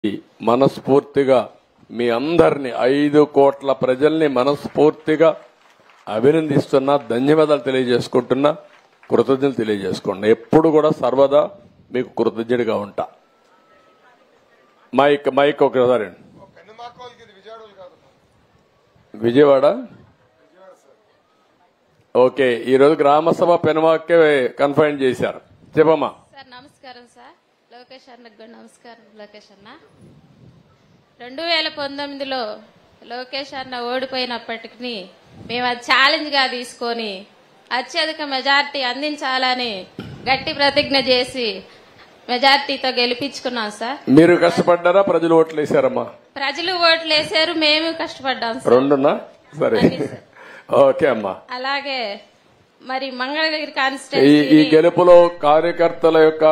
మనస్ఫూర్తిగా మీ అందరిని ఐదు కోట్ల ప్రజల్ని మనస్ఫూర్తిగా అభినందిస్తున్నా ధన్యవాదాలు తెలియజేసుకుంటున్నా కృతజ్ఞతలు తెలియజేసుకుంటున్నా ఎప్పుడు కూడా సర్వదా మీకు కృతజ్ఞుడిగా ఉంటా మైక్ మైక్ ఒకసారి పెన్నమాకోల్కి ఇది విజయవాడలు కాదు విజయవాడ ఓకే ఈరోజు గ్రామసభ పెనవాకే కన్ఫైన్ చేశారు చెప్పమ్మా సార్ నమస్కారం సార్ లోకేష్ అన్నకు కూడా నమస్కారం లోకేష్ అన్న రెండు వేల పంతొమ్మిదిలో లోకేష్ అన్న ఓడిపోయినప్పటికీ మేము అది ఛాలెంజ్ గా తీసుకొని అత్యధిక మెజార్టీ అందించాలని గట్టి ప్రతిజ్ఞ చేసి మెజార్టీతో గెలిపించుకున్నాం సార్ మీరు కష్టపడ్డారా ప్రజలు ఓట్లు వేశారమ్మా ప్రజలు ఓట్లు వేశారు మేము కష్టపడ్డాం సార్ రెండున్నా సరే అన్ని సార్. ఓకే అమ్మా అలాగే మరి మంగళగిరి ఈ ఈ కాన్స్టిట్యూన్సీ గెలుపులో కార్యకర్తల యొక్క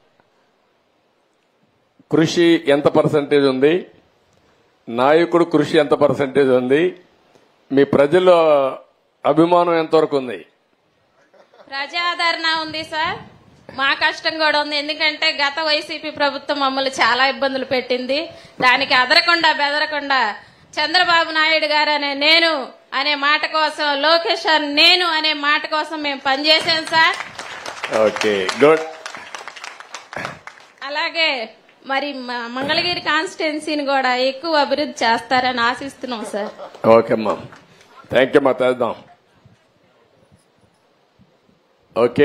కృషి ఎంత పర్సంటేజ్ ఉంది నాయకుడు కృషి ఎంత పర్సంటేజ్ ఉంది మీ ప్రజల అభిమానం ఎంతవరకు ఉంది ప్రజాదరణ ఉంది సార్ మా కష్టం కూడా ఉంది ఎందుకంటే గత వైసీపీ ప్రభుత్వం మమ్మల్ని చాలా ఇబ్బందులు పెట్టింది దానికి అదరకుండా బెదరకుండా చంద్రబాబు నాయుడు గారు అనే నేను అనే మాట కోసం లోకేష్ గారు నేను అనే మాట కోసం మేము పనిచేసాం సార్ ఓకే గుడ్ అలాగే మరి మ- మంగళగిరి కాన్స్టిట్యున్సీని కూడా ఎక్కువ అభివృద్ధి చేస్తారని ఆశిస్తున్నాం సార్ ఓకే అమ్మా థ్యాంక్ యూ అమ్మా చేద్దాం ఓకే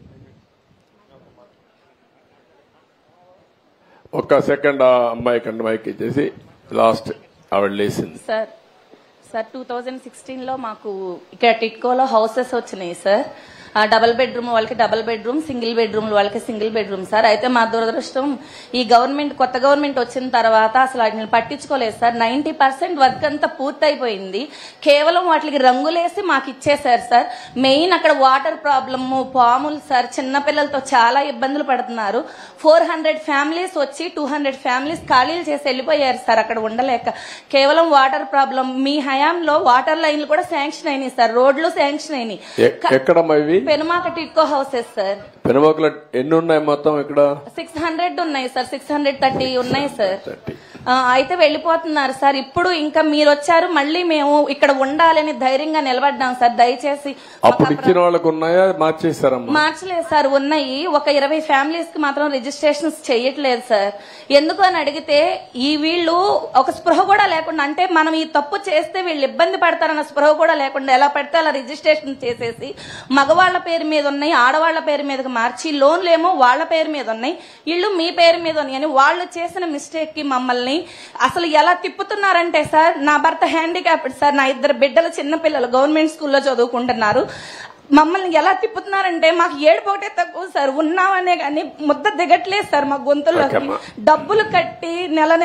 ఒక్క సెకండ్ ఆ అమ్మాయి కంటే మైక్ ఇచ్చేసి లాస్ట్ ఆవిడ లేచింది సార్ సార్ టూ థౌజండ్ సిక్స్టీన్లో మాకు ఇక్కడ టిట్కోలో హౌసెస్ వచ్చినాయి సార్ ఆ, డబుల్ బెడ్రూమ్ వాళ్ళకి డబుల్ బెడ్రూమ్ సింగిల్ బెడ్రూమ్ వాళ్ళకి సింగిల్ బెడ్రూమ్ సార్ అయితే మా దురదృష్టం ఈ గవర్నమెంట్ కొత్త గవర్నమెంట్ వచ్చిన తర్వాత అసలు వాటిని పట్టించుకోలేదు సార్ నైన్టీ పర్సెంట్ వర్క్ అంతా పూర్తయిపోయింది కేవలం వాటికి రంగులేసి మాకు ఇచ్చేసారు సార్ మెయిన్ అక్కడ వాటర్ ప్రాబ్లమ్ పాములు సార్ చిన్నపిల్లలతో చాలా ఇబ్బందులు పడుతున్నారు ఫోర్ హండ్రెడ్ ఫ్యామిలీస్ వచ్చి టూ హండ్రెడ్ ఫ్యామిలీస్ ఖాళీలు చేసి వెళ్ళిపోయారు సార్ అక్కడ ఉండలేక కేవలం వాటర్ ప్రాబ్లం మీ హయాంలో వాటర్ లైన్లు కూడా శాంక్షన్ అయినాయి సార్ రోడ్లు శాంక్షన్ అయినాయి ఎ- ఎక్కడమ్మా ఇవి పెనుమాక టిట్కో హౌసెస్ సార్ పెనుమోకల ఎన్ని ఉన్నాయి మొత్తం ఇక్కడ సిక్స్ హండ్రెడ్ ఉన్నాయి సార్ సిక్స్ హండ్రెడ్ థర్టీ ఉన్నాయి సార్ థర్టీ ఆ, అయితే వెళ్ళిపోతున్నారు సార్ ఇప్పుడు ఇంకా మీరు వచ్చారు మళ్ళీ మేము ఇక్కడ ఉండాలని ధైర్యంగా నిలబడ్డాం సార్ దయచేసి అప్పుడు ఇచ్చిన వాళ్ళకు ఉన్నాయా మార్చేశారమ్మా మార్చలేదు సార్ ఉన్నాయి ఒక ఇరవై ఫ్యామిలీస్ కి మాత్రం రిజిస్ట్రేషన్స్ చేయట్లేదు సార్ ఎందుకు అని అడిగితే ఈ వీళ్ళు ఒక స్పృహ కూడా లేకుండా అంటే మనం ఈ తప్పు చేస్తే వీళ్ళు ఇబ్బంది పడతారన్న స్పృహ కూడా లేకుండా ఎలా పడితే అలా రిజిస్ట్రేషన్ చేసేసి మగవాళ్ల పేరు మీద ఉన్నాయి ఆడవాళ్ల పేరు మీదకి మార్చి లోన్లు ఏమో వాళ్ళ పేరు మీద ఉన్నాయి ఇళ్ళు మీ పేరు మీద ఉన్నాయి అని వాళ్ళు చేసిన మిస్టేక్ కి మమ్మల్ని అసలు ఎలా తిప్పుతున్నారంటే సార్ నా భర్త హ్యాండిక్యాప్డ్ సార్ నా ఇద్దరు బిడ్డలు చిన్న పిల్లలు గవర్నమెంట్ స్కూల్లో చదువుకుంటున్నారు మమ్మల్ని ఎలా తిప్పుతున్నారంటే మాకు ఏడుపు ఒకటే తక్కువ సార్ ఉన్నామనే కానీ ముద్ద దిగట్లేదు సార్ మా గొంతుల్లోకి ఓకేమ్మా. డబ్బులు కట్టి నెల